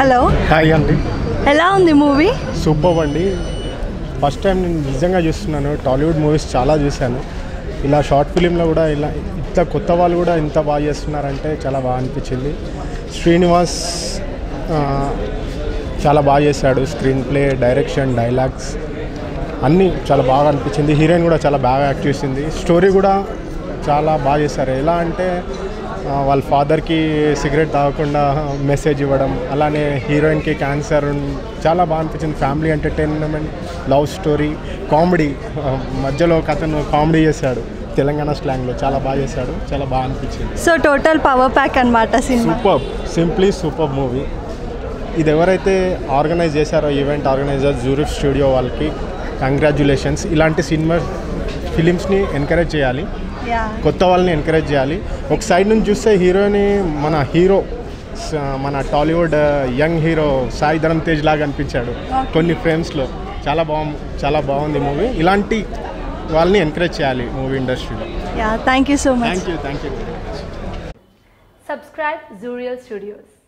Hello hi అండి ఎలా ఉంది మూవీ సూపర్ అండి ఫస్ట్ టైం నేను నిజంగా చూస్తున్నాను టాలీవుడ్ మూవీస్ చాలా చూశాను ఇలా షార్ట్ ఫిలింలో కూడా ఇలా ఇంత కొత్త వాళ్ళు కూడా ఇంత బాగా చేస్తున్నారంటే చాలా బాగా అనిపించింది శ్రీనివాస్ ఆ, చాలా బాగా చేశాడు స్క్రీన్ ప్లే డైరెక్షన్ డైలాగ్స్ అన్నీ చాలా బాగా అనిపించింది హీరోయిన్ కూడా చాలా బాగా యాక్ట్ చేసింది స్టోరీ కూడా చాలా బాగా చేశారు ఎలా అంటే ఆ, వాళ్ళ ఫాదర్కి సిగరెట్ తాగకుండా మెసేజ్ ఇవ్వడం అలానే హీరోయిన్కి క్యాన్సర్ చాలా బాగా అనిపించింది family entertainment love story comedy మధ్యలో ఒక అతను కామెడీ చేశాడు తెలంగాణ స్లాంగ్లో చాలా బాగా చేశాడు చాలా బాగా అనిపించింది సో టోటల్ పవర్ ప్యాక్ అనమాట సినిమా సూపర్ సింప్లీ సూపర్ మూవీ ఇది ఎవరైతే ఆర్గనైజ్ చేశారో ఈవెంట్ ఆర్గనైజర్ జూరిఫ్ స్టూడియో వాళ్ళకి కంగ్రాచులేషన్స్ ఇలాంటి సినిమా ఫిలిమ్స్ని ఎంకరేజ్ చేయాలి యా కొత్త వాళ్ళని ఎంకరేజ్ చేయాలి ఒక సైడ్ నుంచి చూస్తే హీరోని మన హీరో స- మన Tollywood young hero Sai Dharam Tej లాగా అనిపించాడు కొన్ని ఫ్రేమ్స్లో చాలా బాగు చాలా బాగుంది మూవీ ఇలాంటి వాళ్ళని ఎంకరేజ్ చేయాలి మూవీ ఇండస్ట్రీలో yeah thank you so much thank you thank you Subscribe Zuriel Studios.